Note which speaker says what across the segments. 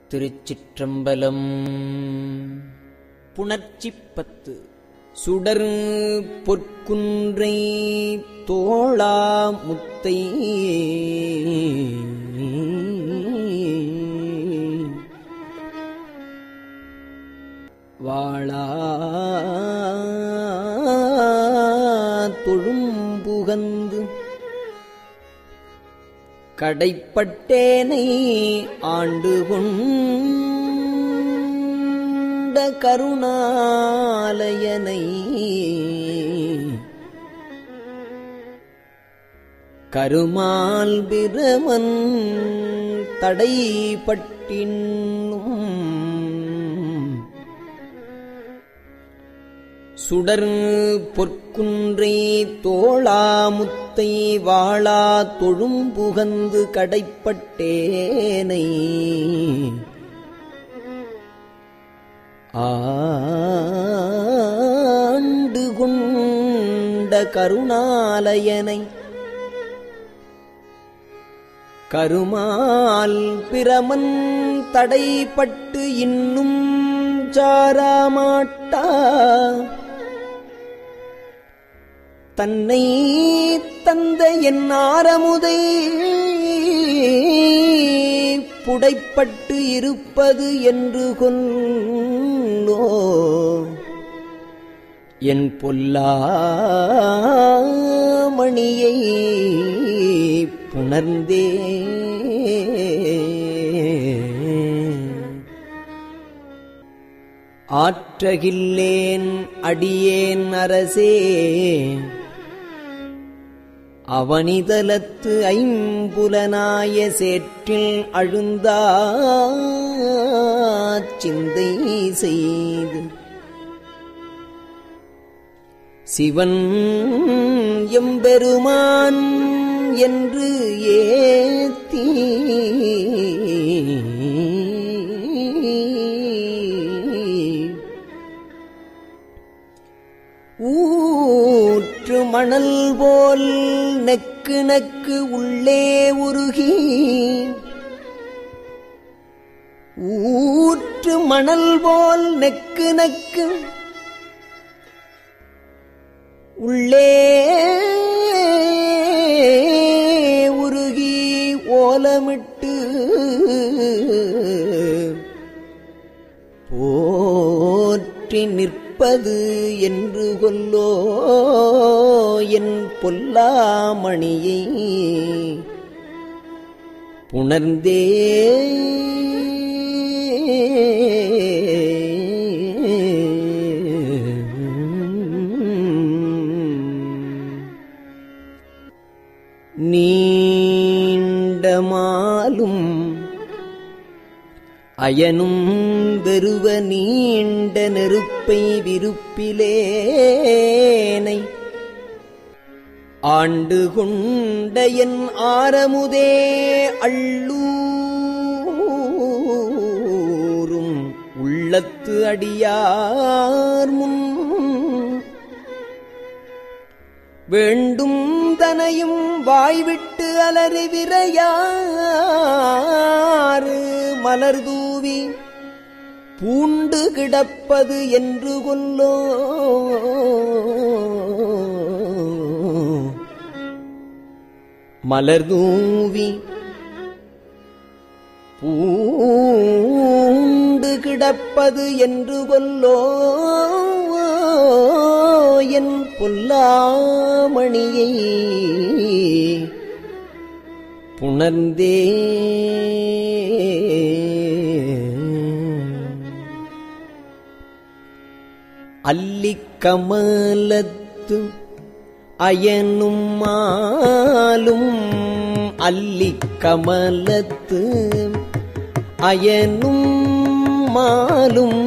Speaker 1: திருச்சிற்றம்பலம் புணர்ச்சிப்பத்து சுடர் பொற்குன்றை தோளா முத்தை வாழா தொழும்புகந்து கடைப்பட்டேனை ஆண்டு கொண்ட கருணாலயனை கருமால் பிரமன் தடைப்பட்டின்னும் சுடர் பொற்குன்றை தோளாமுத்தை வாழா தொழும்புகந்து கடைப்பட்டேனை ஆண்டு கொண்ட கருணாலயனை கருமால் பிரமன் தடைப்பட்டு இன்னும் சாராமாட்டா தன்னை தந்த என் ஆரமுதை புடைப்பட்டு இருப்பது என்று கொல்லோ என் பொல்லாமணியை புணர்ந்தே ஆற்றகில்லேன் அடியேன் அரசே அவனிதலத்து ஐம்புலனாய சேற்றில் அழுந்தா சிந்தை செய்து சிவன் எம்பெருமான் என்று ஏத்தி ஊற்று மணல் போல் நெக்கு நெக்கு உள்ளே உருகி ஊற்று மணல் போல் நெக்கு நெக்கு உள்ளே உருகி ஓலமிட்டு போற்றி நிற்பது என்று கொல்லோ என் பொல்லாமணியை புணர்ந்தே நீண்டமாலும் அயனும் வெறுவ நீண்ட நெருப்பை விருப்பிலேனை ஆண்டு கொண்ட என் ஆரமுதே அள்ளூரும் உள்ளத்து அடியார் முன் வேண்டும் தனையும் வாய்விட்டு அலறி விரையாறு மலர் தூவி பூண்டு கிடப்பது என்று கொல்லோ மலர் தூவி பூண்டு கிடப்பது என்று கொல்லோ என் பொல்லாமணியை புணர்ந்தே அல்லிக்கமலத்து அயனும் மாலும் அல்லிக்கமலத்து அயனும் மாலும்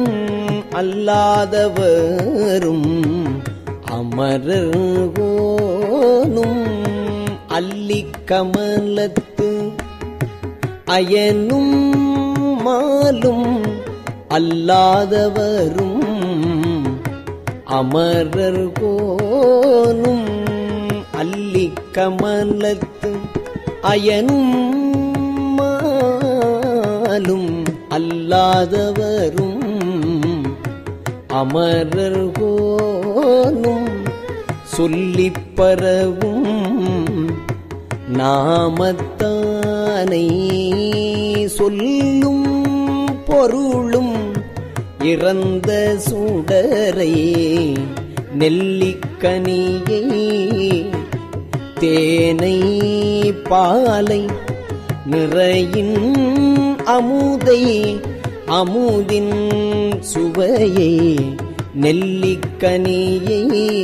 Speaker 1: அல்லாதவரும் அமரர்கோனும் அல்லிக்கமலத்து அயனும் மாலும் அல்லாதவரும் அமரர்கோனும் அல்லிக்கமலத்து அயனும் மாலும் அல்லாதவரும் அமரர்கோனும் சொல்லிப் பரவும் நாமத்தானை சொல்லும் பொருளும் இறந்த சுடரை நெல்லிக்கனியை தேனை பாலை நிறையின் அமுதை அமுதின் சுவையை நெல்லிக்கனியை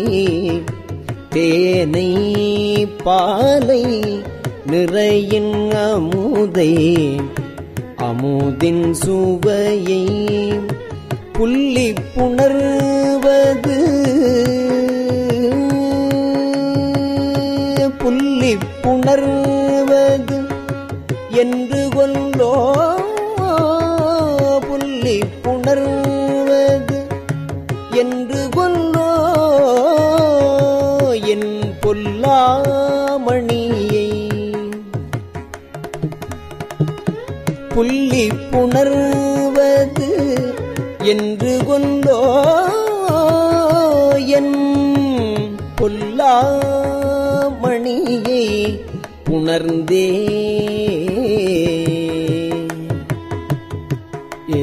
Speaker 1: தேனை பாலை நிறையின் அமுதை அமுதின் சுவையை புள்ளி புணர்வது புள்ளி புணர்வது என்று கொல்லோ புள்ளி புணர்வது என்று கொல்லோ என் பொல்லாமணியை புள்ளி புணர்வது என்று கொண்டோ என் பொல்லாமணியை புணர்ந்தே ஏ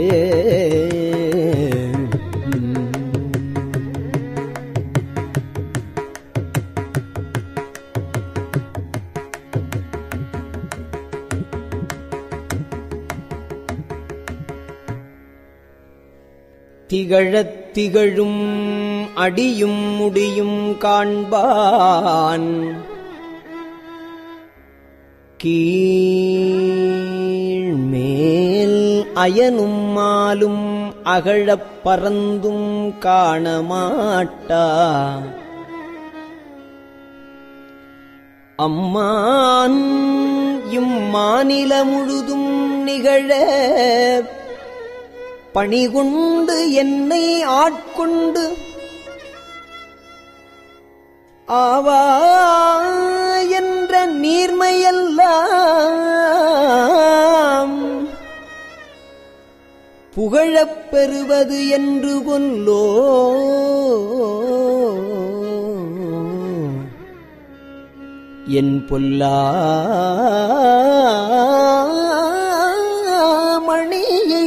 Speaker 1: திகழத் திகழும் அடியும் முடியும் காண்பான் கீழ்மேல் அயனும் மாலும் அகழப் பறந்தும் காணமாட்டா அம்மான் இம்மாநில முழுதும் நிகழ பணிகொண்டு என்னை ஆட்கொண்டு ஆவா என்ற நீர்மையெல்லாம் புகழப் பெறுவது என்று கொல்லோ என் பொல்லா மணியை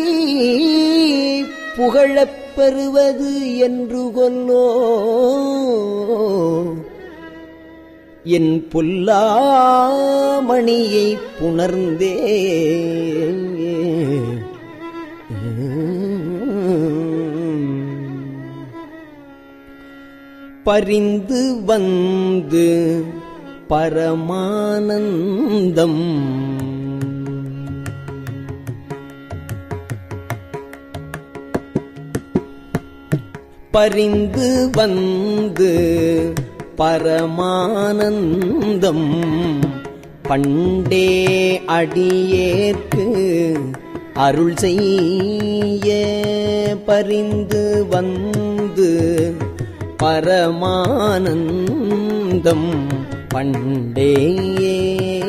Speaker 1: புகழப் பெறுவது என்று கொல்லோ என் பொல்லாமணியை புணர்ந்தே பரிந்து வந்து பரமானந்தம் பரிந்து வந்து பரமானந்தம் பண்டே அடியேற்கு அருள் செய்ய பரிந்து வந்து பரமானந்தம் பண்டேயே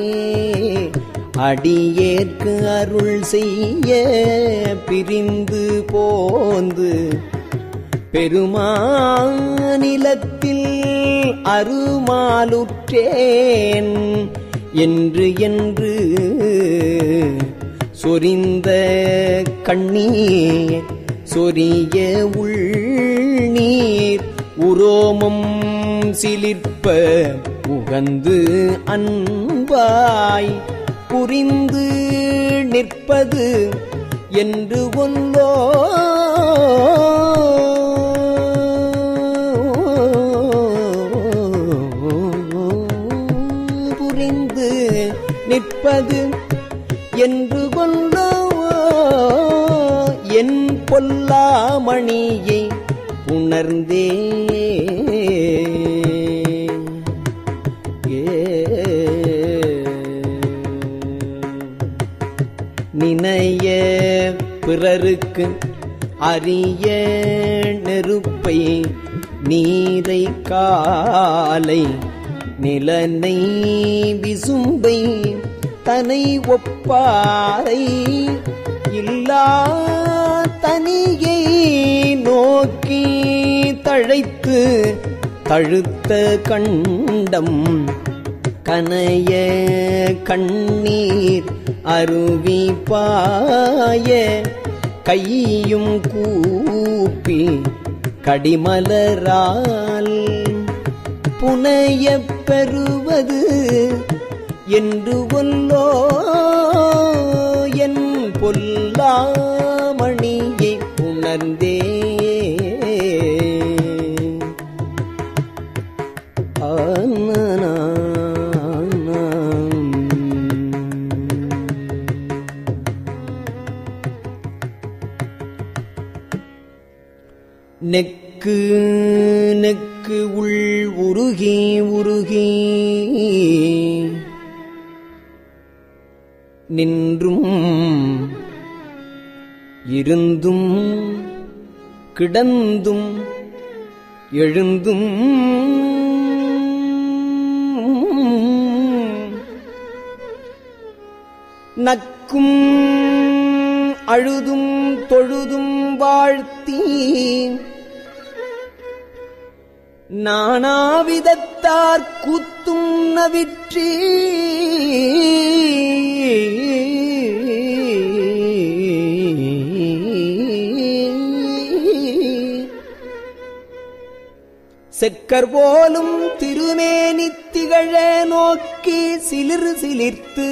Speaker 1: அடியேற்கு அருள் செய்ய பிரிந்து போந்து பெருமாநிலத்தில் அருமாலுற்றேன் என்று என்று சொரிந்த கண்ணீர் சொரிய உள்நீர் உரோமம் சிலிர்ப்ப உகந்து அன்பாய் புரிந்து நிற்பது என்று கொல்லோ புரிந்து நிற்பது என்று கொல்லோ என் பொல்லாமணியை உணர்ந்தே நினைய பிறருக்கு அரிய நெருப்பை நீரை காலை நிலனை விசும்பை தனை ஒப்பாரை இல்லா தனியை நோக்கி தழைத்து தழுத்த கண்டம் கனைய கண்ணீர் அருவி பாய கையும் கூப்பி கடிமலரால் புனையப் பெறுவது என்று கொல்லோ என் பொல்லாமணியை உணர்ந்தே நெக்கு நெக்கு உள் உருகி உருகி நின்றும் இருந்தும் கிடந்தும் எழுந்தும் நக்கும் அழுதும் தொழுதும் வாழ்த்தி நானாவிதத்தார் கூத்தும் நவிற்றி செக்கர் போலும் திருமேனி திகழ நோக்கி சிலிர் சிலிர்த்து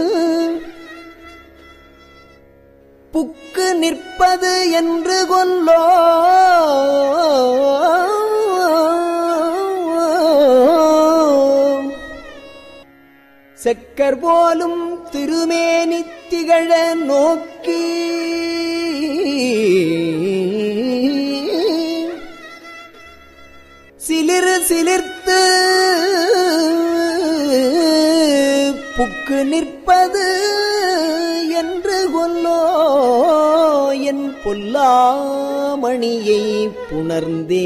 Speaker 1: புக்கு நிற்பது என்று கொல்லோ செக்கர் போலும் திருமேனி திகழ நோக்கி சிலிர் சிலிர்த்து புக்கு நிற்பது என்று கொல்லோ என் பொல்லாமணியை புணர்ந்தே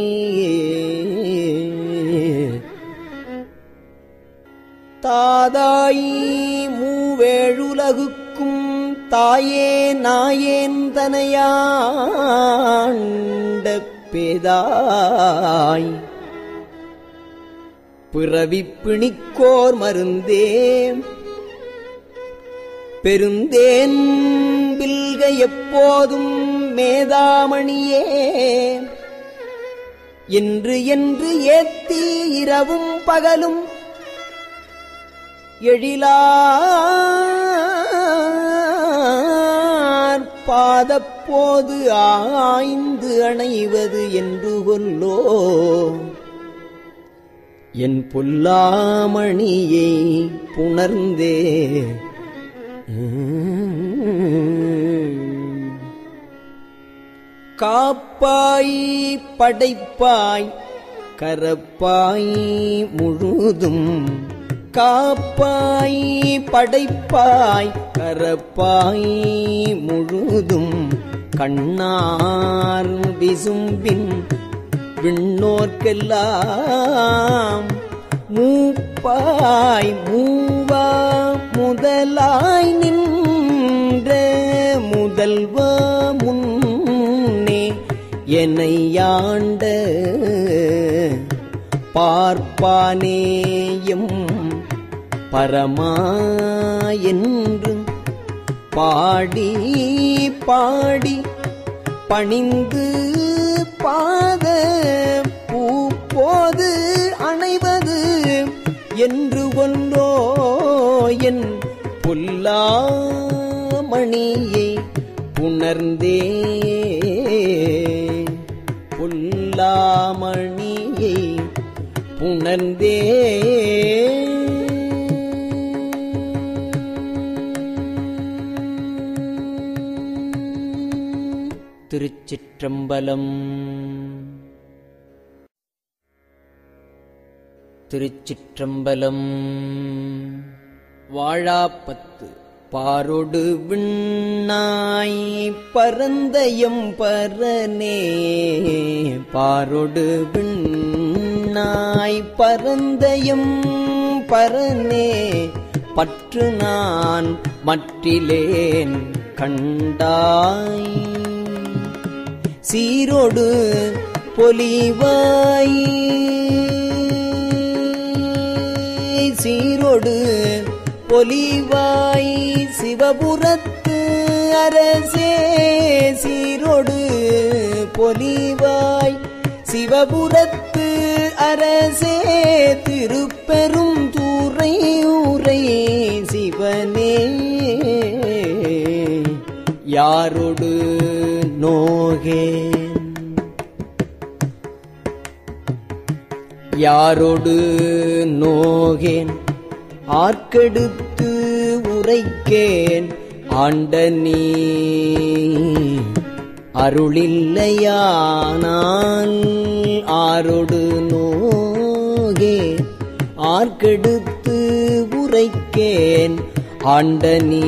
Speaker 1: தாதாய் மூவேழுலகுக்கும் தாயே நாயேன் தனையாண்ட பேதாய் பிறவி பிணிக்கோர் மருந்தே பெருந்தேன் பில்க எப்போதும் மேதாமணியே என்று என்று ஏத்தி இரவும் பகலும் எழிலார் பாதப்போது ஆய்ந்து அணைவது என்று கொல்லோ என் பொல்லாமணியை புணர்ந்தே காப்பாய் படைப்பாய் கரப்பாய் முழுதும் காப்பாய் படைப்பாய் கரப்பாய் முழுதும் கண்ணார் விசும்பின் விண்ணோர்க்கெல்லாம் மூப்பாய் மூவா முதலாய் நின்ற முதல்வ முன்னே என்னையாண்ட பார்ப்பானேயும் பரமாயென்று பாடி பாடி பணிந்து பாத பூப்போது அணைவது என்று கொண்டோ என் பொல்லாமணியை புணர்ந்தே பொல்லாமணியை புணர்ந்தே திருச்சிற்றம்பலம் திருச்சிற்றம்பலம் வாழாப்பத்து பாரொடு விண்ணாய் பரந்தயம் பரனே பாரொடு விண்ணாய் பரந்தயம் பரனே பற்று நான் மற்றிலேன் கண்டாய் சீரோடு பொலிவாய் சீரோடு பொலிவாய் சிவபுரத்து அரசே சீரோடு பொலிவாய் சிவபுரத்து அரசே திருப்பெரும் தூரை ஊரை சிவனே யாரொடு நோகேன் யாரொடு நோகேன் ஆர்க்கெடுத்து உரைக்கேன் ஆண்ட நீ அருளில்லையானால் ஆரொடு நோகேன் ஆர்க்கெடுத்து உரைக்கேன் ஆண்ட நீ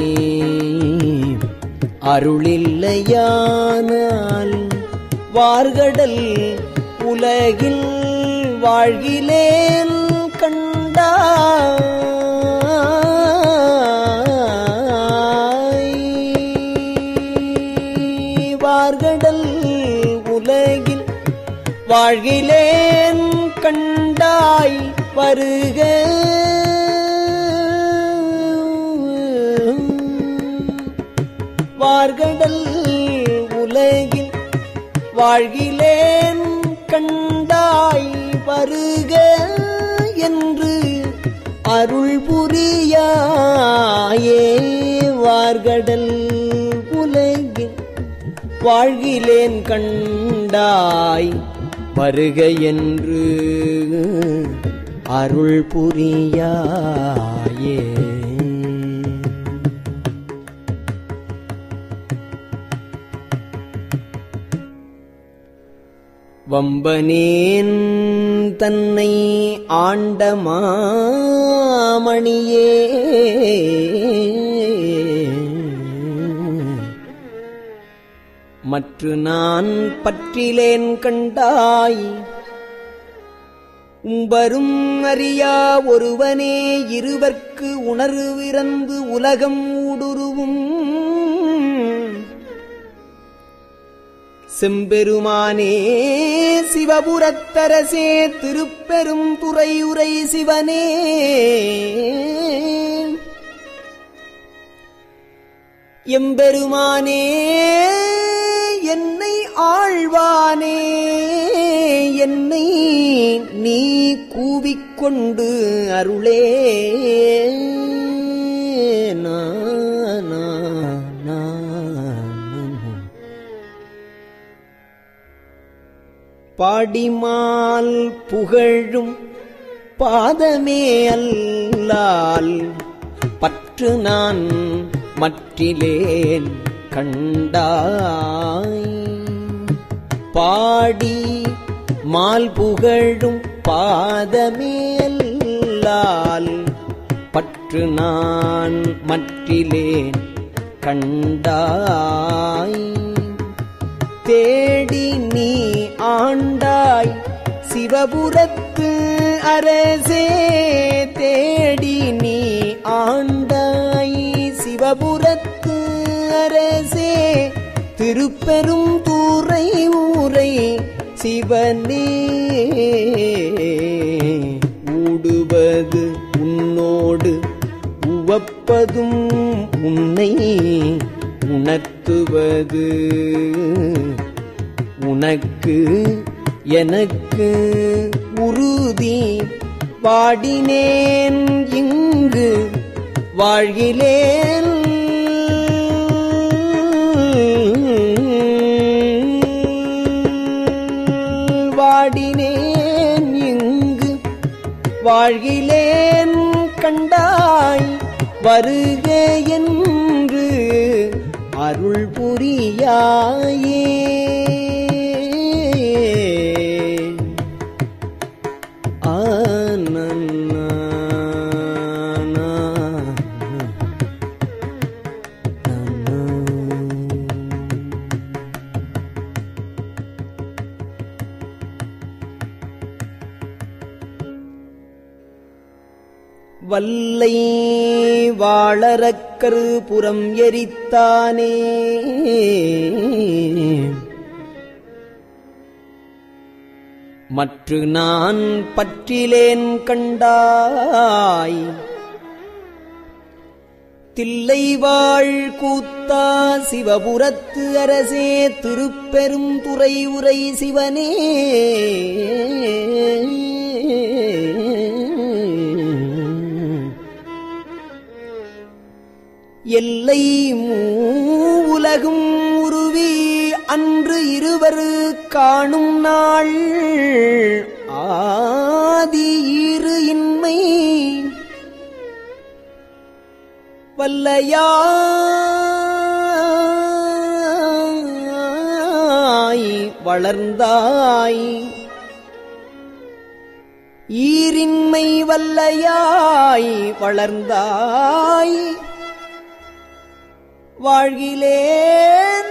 Speaker 1: அருளில்லையானால் வார்கடல் உலகில் வாழ்கிலேன் கண்டாய் வார்கடல் உலகில் வாழ்கிலேன் கண்டாய் வருக வார்கடல் உலகில் வாழ்கிலேன் கண்டாய் வருக என்று அருள் புரியாயே வார்கடல் உலகில் வாழ்கிலேன் கண்டாய் வருக என்று அருள் புரியாயே வம்பனேன் தன்னை ஆண்ட மாமணியே மற்று நான் பற்றிலேன் கண்டாய் உம்பரும் அறியா ஒருவனே இருவர்க்கு உணர்விறந்து உலகம் ஊடுருவும் செம்பெருமானே சிவபுரத்தரசே திருப்பெரும் துறையுரை சிவனே எம்பெருமானே என்னை ஆழ்வானே என்னை நீ கூவிக்கொண்டு அருளே நா, நா, நா, நா. பாடிமால் புகழும் பாதமே அல்லால் பற்று நான் மற்றிலேன் கண்டாய் பாடி மால் புகழும் பாதமே அல்லால் பற்று நான் மற்றிலேன் கண்டாய் தேடி நீ ஆண்டாய் சிவபுரத்து அரசே தேடி நீ ஆண்டாய் சிவபுரத்து அரசே திருப்பெரும் தூரை ஊரை சிவனே ஊடுவது உன்னோடு உவப்பதும் உன்னை உணர்த்துவது உனக்கு எனக்கு உறுதி வாடினேன் இங்கு வாழ்கிலேன் வாடினேன் இங்கு வாழ்கிலேன் கண்டாய் வருக என்று அருள் புரியாயே வல்லை வாழறக்கரு புறம் எரித்தானே மற்று நான் பற்றிலேன் கண்டாய் தில்லைவாழ் கூத்தா சிவபுரத்து அரசே திருப்பெரும் துறை உரை சிவனே எல்லை மூவுலகும் உருவி அன்று இருவர் காணும் நாள் ஆதி இரு இன்மை வல்லையாய் வளர்ந்தாய் ஈரின்மை வல்லையாய் வளர்ந்தாய் வாழ்கிலேன்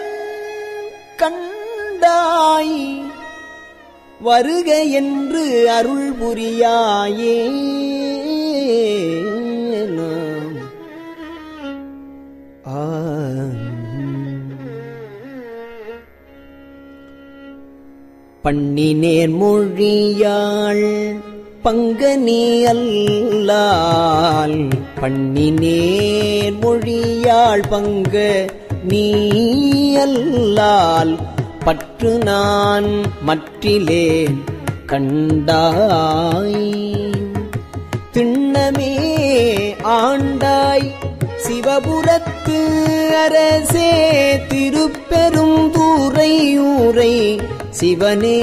Speaker 1: கண்டாய் வருக என்று அருள் புரியாயே நாம். ஆ. பண்ணினேன் மொழியாள் பங்கனி அல்லால் பண்ணினேன் மொழியாள் பங்க நீ அல்லால் பற்று நான் மற்றிலேன் கண்டாய் திண்ணமே ஆண்டாய் சிவபுரத்து அரசே திருப்பெரும் தூரையூரை சிவனே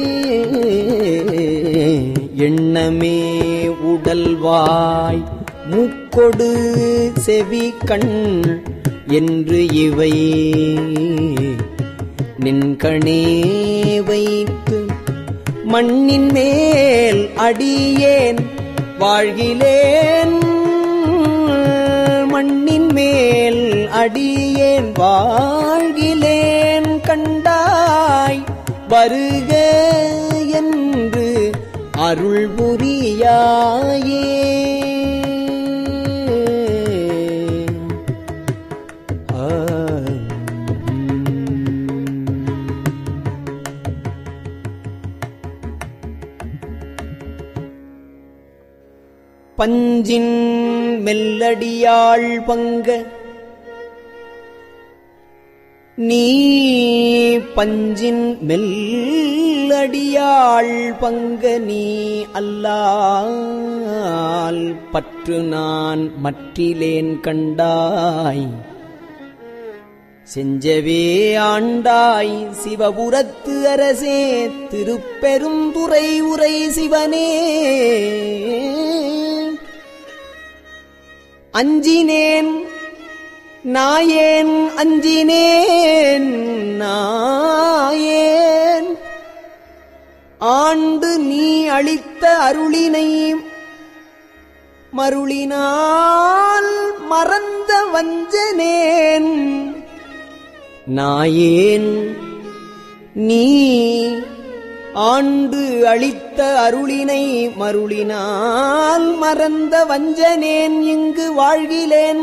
Speaker 1: எண்ணமே உடல்வாய் மூக்கொடு செவி கண் என்று இவை நின்கணே வைத்து மண்ணின் மேல் அடியேன் வாழ்கிலேன் மண்ணின் மேல் அடியேன் வாழ்கிலேன் கண்டாய் வருக என்று அருள் புரியாயே பஞ்சின் மெல்லடியாள் பங்க நீ பஞ்சின் மெல்லடியாள் பங்க நீ அல்லால் பற்று நான் மற்றிலேன் கண்டாய் செஞ்சவே ஆண்டாய் சிவபுரத்து அரசே திருப்பெரும் துறை உரை சிவனே அஞ்சினேன் நாயேன் அஞ்சினேன் நாயேன் ஆண்டு நீ அளித்த அருளினை மருளினால் மறந்த வஞ்சனேன் நாயேன் நீ ஆண்டு அளித்த அருளினை மருளினால் மறந்த வஞ்சனேன் இங்கு வாழ்கிலேன்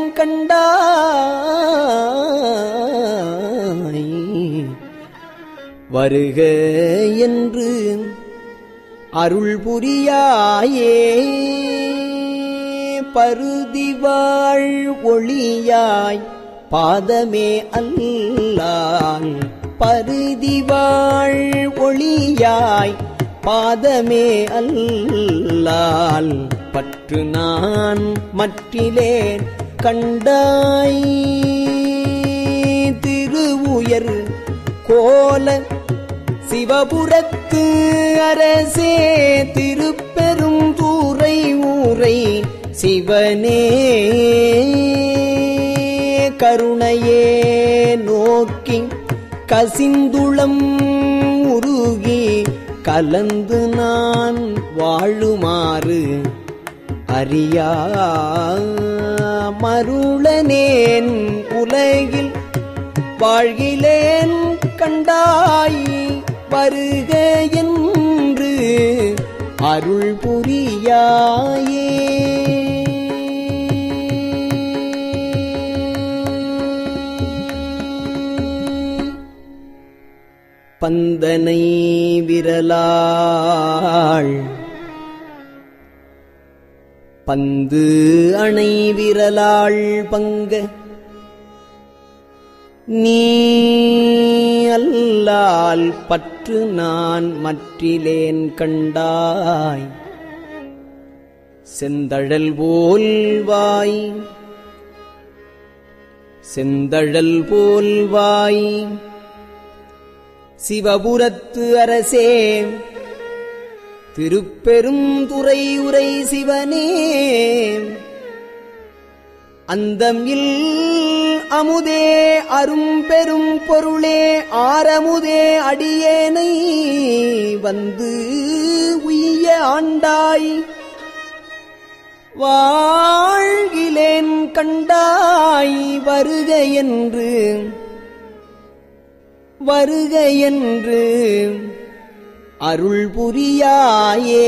Speaker 1: கண்டாய் வருக என்று அருள் புரியாயே பருதிவாழ் ஒளியாய் பாதமே அல்லால் பருதிவாழ் ஒளியாய் பாதமே அல்லால் பற்று நான் மற்றிலேன் கண்டாய் திருவுயர் கோல சிவபுரத்து அரசே திருப்பெரும் தூரை ஊரை சிவனே கருணையே நோக்கி கசிந்துளம் உருகி கலந்து நான் வாழுமாறு அறியா மருளனேன் உலகில் வாழ்கிலேன் கண்டாய் வருக என்று அருள் புரியாயே பந்தனை விரலாள் பந்து அணை விரலாள் பங்க நீ அல்லால் பற்று நான் மற்றிலேன் கண்டாய் செந்தழல் போல் வாய் செந்தழல் போல் வாய் சிவபுரத்து அரசே திருப்பெரும் துறை உரை சிவனே அந்தம் இல் அமுதே அரும்பெரும் பொருளே ஆரமுதே அடியேனை வந்து உய்ய ஆண்டாய் வாழ்கிலேன் கண்டாய் வருக என்று வருக என்று அருள் புரியாயே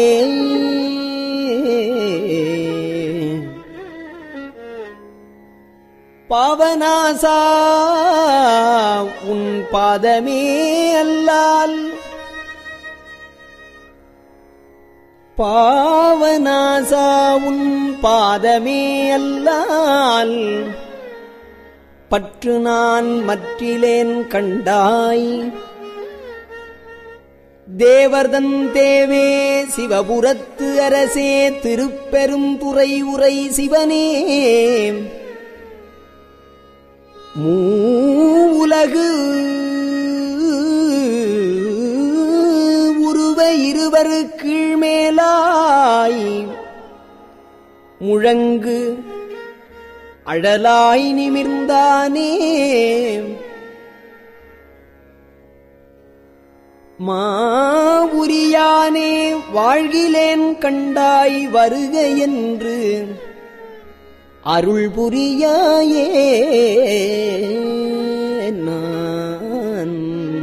Speaker 1: பாவனாசா உன் பாதமே அல்லால் பாவனாசா உன் பாதமே அல்லால் பற்று நான் மற்றிலேன் கண்டாய் தேவர்தன் தேவே சிவபுரத்து அரசே திருப்பெரும் துறை உரை சிவனே மூவுலகு உருவ இருவர் கீழ்மேலாய் முழங்கு அழலாய் நிமிர்ந்தானே மாவுரியானே வாழ்கிலேன் கண்டாய் வருக என்று அருள் புரியாயே நான்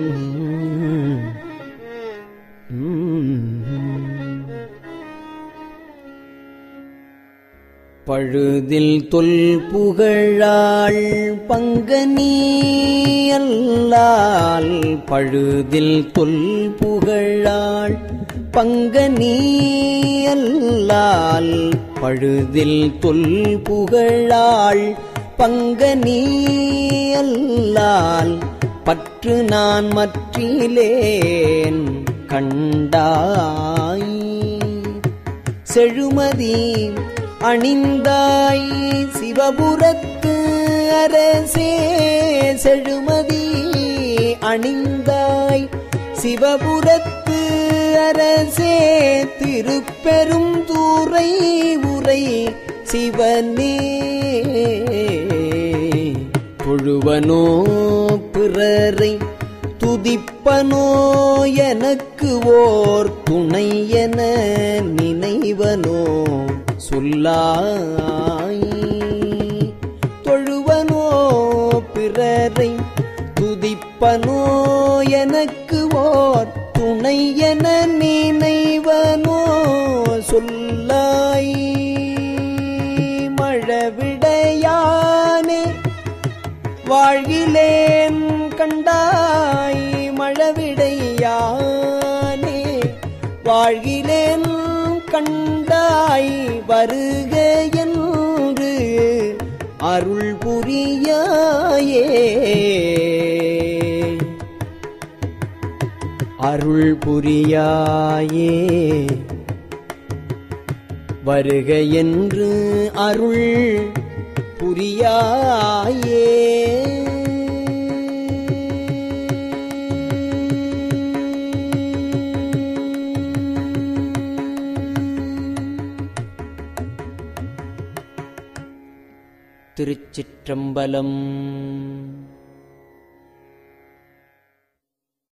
Speaker 1: பழுதில் தொல் புகழாள் பங்கனி அல்லால் பழுதில் தொல் புகழாள் பங்கனி அல்லால் பழுதில் தொல் புகழாள் பங்கனி அல்லால் பற்று நான் மற்றிலேன் கண்டாய் செழுமதி அணிந்தாய் சிவபுரத்து அரசே செழுமதி அணிந்தாய் சிவபுரத்து அரசே திருப்பெரும் தூரை உரை சிவனே தொழுவனோ பிறரை துதிப்பனோ எனக்கு ஓர் துணை என நினைவனோ சொல்லாய் தொழுவனோ பிறரை துதிப்பனோ எனக்கு ஓர் துணை என நினைவனோ சொல்லாய் மழவிடையானே வாழ்கிலேன் கண்டாய் மழவிடையானே வாழ்கிலேன் கண்டாய் வருக என்று அருள் புரியாயே அருள் புரியாயே வருக என்று அருள் புரியாயே திருச்சிற்றம்பலம்